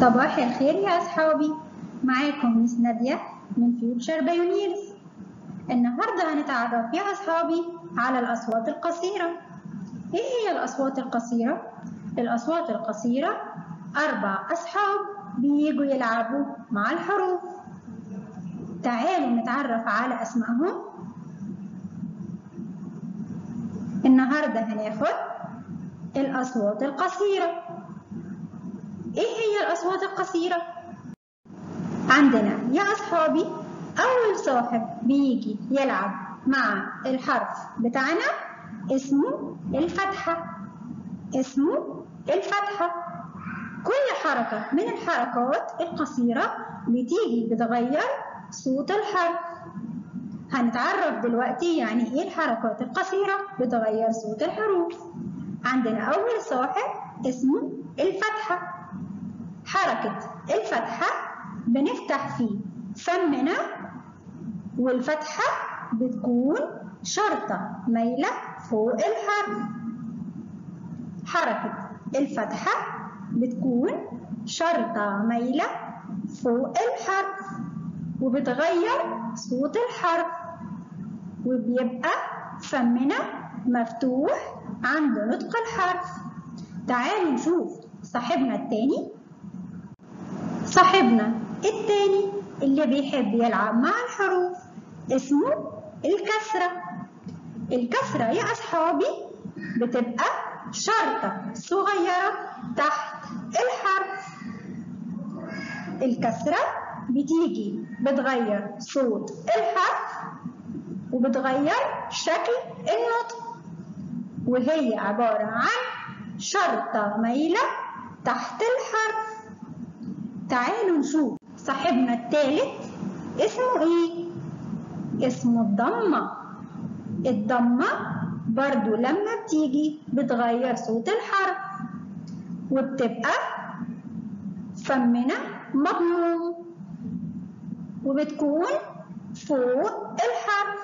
صباح الخير يا أصحابي معاكم مس نادية من فيوتشر بايونيرز النهاردة هنتعرف يا أصحابي على الأصوات القصيرة إيه هي الأصوات القصيرة؟ الأصوات القصيرة أربع أصحاب بييجوا يلعبوا مع الحروف تعالوا نتعرف على أسمائهم النهاردة هناخد الأصوات القصيرة إيه هي الأصوات القصيرة؟ عندنا يا أصحابي أول صاحب بيجي يلعب مع الحرف بتاعنا اسمه الفتحة اسمه الفتحة كل حركة من الحركات القصيرة بتيجي بتغير صوت الحرف هنتعرف دلوقتي يعني ايه الحركات القصيرة بتغير صوت الحروف عندنا أول صاحب اسمه الفتحة حركة الفتحة بنفتح فيه فمنا والفتحة بتكون شرطة مايلة فوق الحرف حركة الفتحة بتكون شرطة مايلة فوق الحرف وبتغير صوت الحرف وبيبقى فمنا مفتوح عند نطق الحرف تعالوا نشوف صاحبنا التاني صاحبنا التاني اللي بيحب يلعب مع الحروف اسمه الكسرة الكسرة يا أصحابي بتبقى شرطة صغيرة تحت الحرف الكسرة بتيجي بتغير صوت الحرف وبتغير شكل النطق وهي عبارة عن شرطة مايلة تحت الحرف تعالوا نشوف صاحبنا الثالث اسمه ايه اسمه الضمة الضمة برضو لما بتيجي بتغير صوت الحرف وبتبقى فمنا مضموم وبتكون فوق الحرف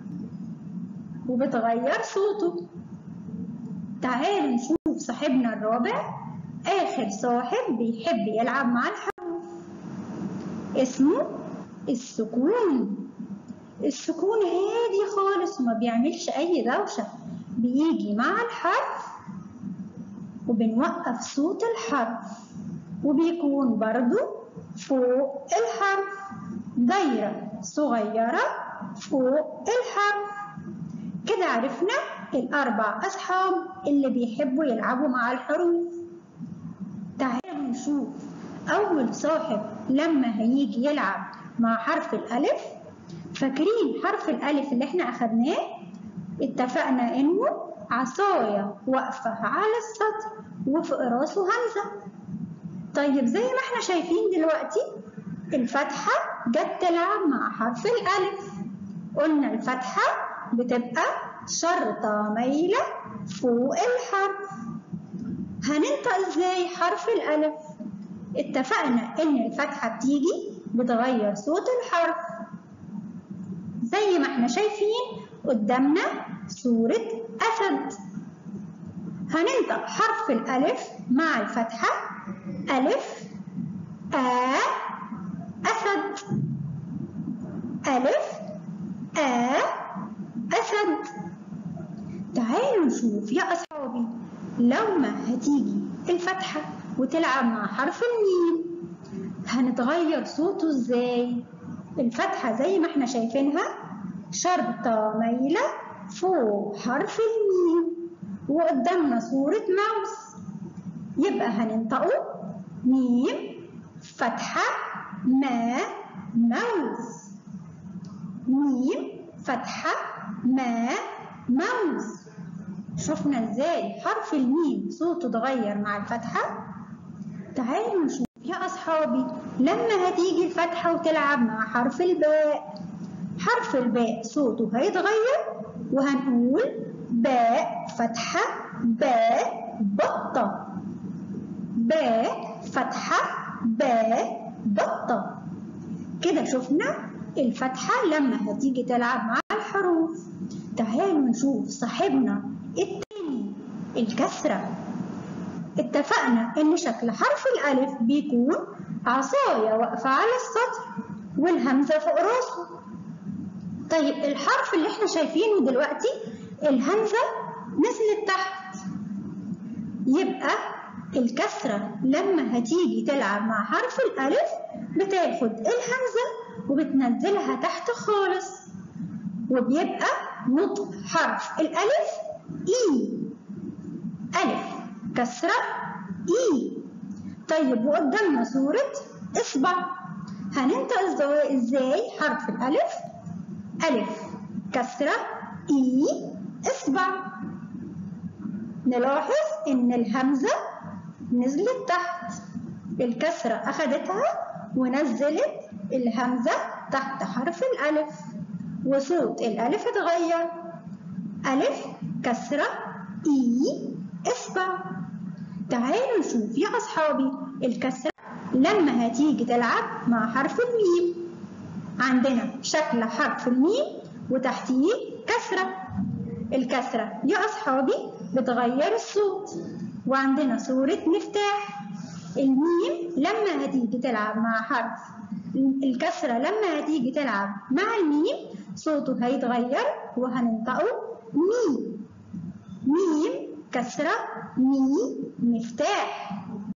وبتغير صوته تعالوا نشوف صاحبنا الرابع آخر صاحب بيحب يلعب مع الحروف اسمه السكون السكون هادي خالص وما بيعملش أي دوشة بيجي مع الحرف وبنوقف صوت الحرف وبيكون برضو فوق الحرف دايرة صغيرة فوق الحرف كده عرفنا الأربع أصحاب اللي بيحبوا يلعبوا مع الحروف تعالوا نشوف أول صاحب لما هيجي يلعب مع حرف الألف فاكرين حرف الألف اللي احنا أخدناه اتفقنا إنه عصاية واقفة على السطر وفوق راسه همزة طيب زي ما احنا شايفين دلوقتي الفتحة جت تلعب مع حرف الألف قلنا الفتحة بتبقى شرطة مايلة فوق الحرف هننطق ازاي حرف الألف اتفقنا ان الفتحة بتيجي بتغير صوت الحرف زي ما احنا شايفين قدامنا صورة أسد هننطق حرف الألف مع الفتحة ألف آ أسد ألف آ أسد تعالوا نشوف يا أصحابي لو ما هتيجي الفتحة وتلعب مع حرف الميم هنتغير صوته ازاي الفتحة زي ما احنا شايفينها شرطة مايلة فوق حرف الميم وقدامنا صورة ماوس يبقى هننطقه ميم فتحة ما ماوس ميم فتحة ما ماوس شفنا ازاي حرف الميم صوته اتغير مع الفتحة تعالوا نشوف يا أصحابي لما هتيجي الفتحة وتلعب مع حرف الباء حرف الباء صوته هيتغير وهنقول باء فتحة باء بطة باء فتحة باء بطة كده شفنا الفتحة لما هتيجي تلعب مع الحروف تعالوا نشوف صاحبنا التاني الكسرة اتفقنا ان شكل حرف الالف بيكون عصاية واقفة على السطر والهمزة فوق راسه طيب الحرف اللي احنا شايفينه دلوقتي الهمزة نزلت تحت يبقى الكسرة لما هتيجي تلعب مع حرف الألف بتاخد الهمزة وبتنزلها تحت خالص وبيبقى نطق حرف الألف إي ألف كسرة إي طيب وقدامنا صورة إصبع هننطق إزاي حرف الألف ألف كسرة إي إصبع نلاحظ إن الهمزة نزلت تحت الكسرة أخدتها ونزلت الهمزة تحت حرف الألف وصوت الألف اتغير ألف كسرة إي إصبع تعالوا نشوف يا أصحابي الكسرة لما هتيجي تلعب مع حرف الميم عندنا شكل حرف الميم وتحتيه كسرة الكسرة يا أصحابي بتغير الصوت وعندنا صورة مفتاح الميم لما هتيجي تلعب مع حرف الكسرة لما هتيجي تلعب مع الميم صوته هيتغير وهننطقه مي ميم كسرة مي مفتاح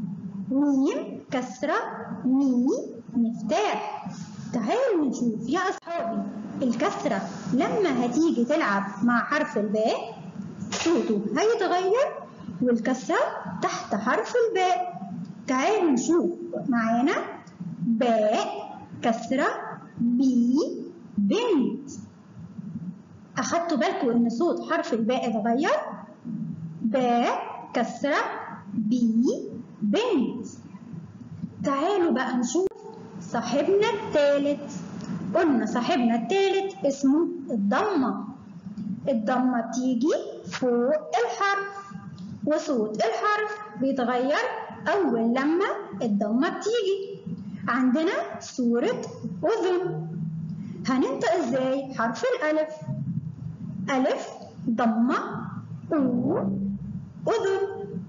ميم كسرة مي مفتاح تعالوا نشوف يا أصحابي الكسرة لما هتيجي تلعب مع حرف الباء صوته هيتغير والكسرة تحت حرف الباء تعالوا نشوف معانا باء كسرة بي بنت أخدتوا بالكم إن صوت حرف الباء اتغير باء كسرة بي بنت تعالوا بقى نشوف صاحبنا الثالث قلنا صاحبنا الثالث اسمه الضمة الضمة بتيجي فوق الحرف وصوت الحرف بيتغير أول لما الضمة بتيجي عندنا صورة أذن هننطق ازاي حرف الألف ألف ضمة أو أذن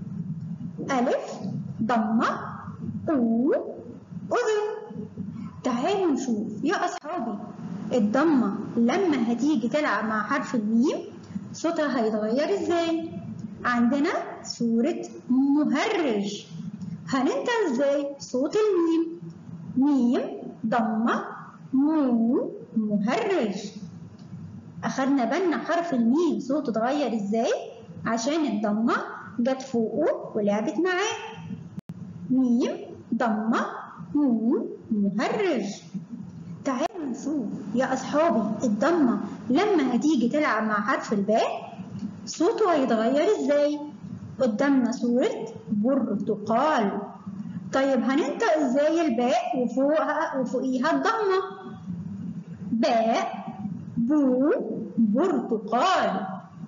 ألف ضمة أو أذن تعالوا نشوف يا أصحابي الضمة لما هتيجي تلعب مع حرف الميم صوتها هيتغير ازاي عندنا صورة مهرج هننطق ازاي صوت الميم ميم ضمة مو مهرج أخدنا بالنا حرف الميم صوته اتغير ازاي عشان الضمة جت فوقه ولعبت معاه ميم ضمة مو مهرج تعالوا نشوف يا أصحابي الضمة لما هتيجي تلعب مع حرف الباء صوته هيتغير ازاي قدامنا صورة برتقال طيب هننطق ازاي الباء وفوقها وفوقيها الضمة باء بو برتقال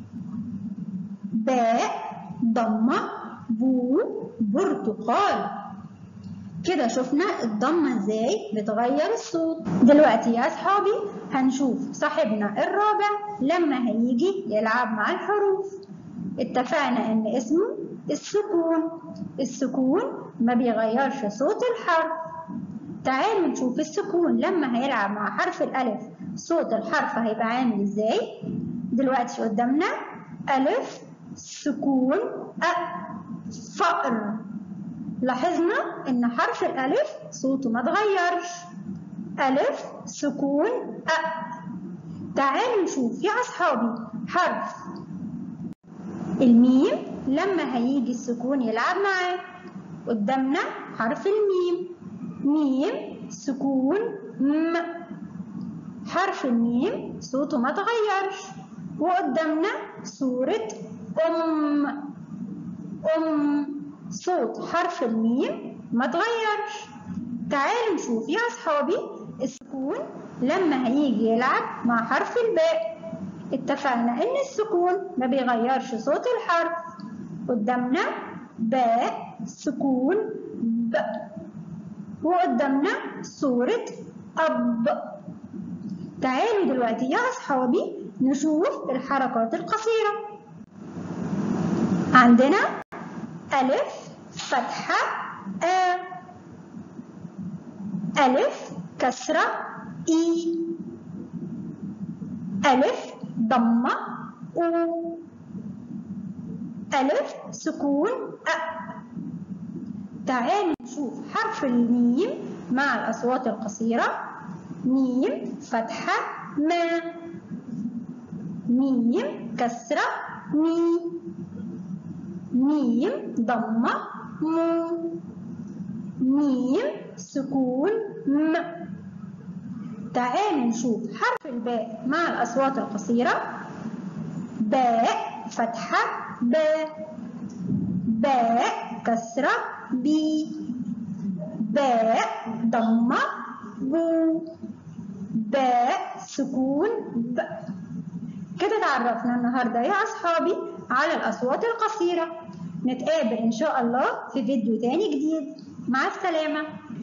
باء ضمة بو برتقال كده شفنا الضمة ازاي بتغير الصوت دلوقتي يا اصحابي هنشوف صاحبنا الرابع لما هيجي يلعب مع الحروف اتفقنا ان اسمه السكون السكون ما بيغيرش صوت الحرف تعالوا نشوف السكون لما هيلعب مع حرف الالف صوت الحرف هيبقى عامل ازاي دلوقتي قدامنا الف سكون أ فأر لاحظنا ان حرف الالف صوته ما اتغيرش الف سكون أ تعالوا نشوف يا اصحابي حرف الميم لما هيجي السكون يلعب معاه قدامنا حرف الميم ميم سكون م حرف الميم صوته ما اتغيرش وقدامنا صورة أم أم صوت حرف الميم ما اتغيرش تعالوا نشوف يا أصحابي السكون لما هيجي يلعب مع حرف الباء اتفقنا إن السكون ما بيغيرش صوت الحرف قدامنا باء سكون ب وقدامنا صورة أب تعالوا دلوقتي يا أصحابي نشوف الحركات القصيرة عندنا ألف فتحة أ ألف كسرة إي ألف ضمة أو ألف سكون أ تعالوا نشوف حرف الميم مع الأصوات القصيرة ميم فتحة ما ميم كسرة مي ميم ضمة مو ميم سكون م تعالوا نشوف حرف الباء مع الأصوات القصيرة باء فتحة باء باء كسرة بي باء ضمة بو باء سكون ب كده تعرفنا النهارده يا أصحابي على الأصوات القصيرة نتقابل إن شاء الله في فيديو تاني جديد مع السلامة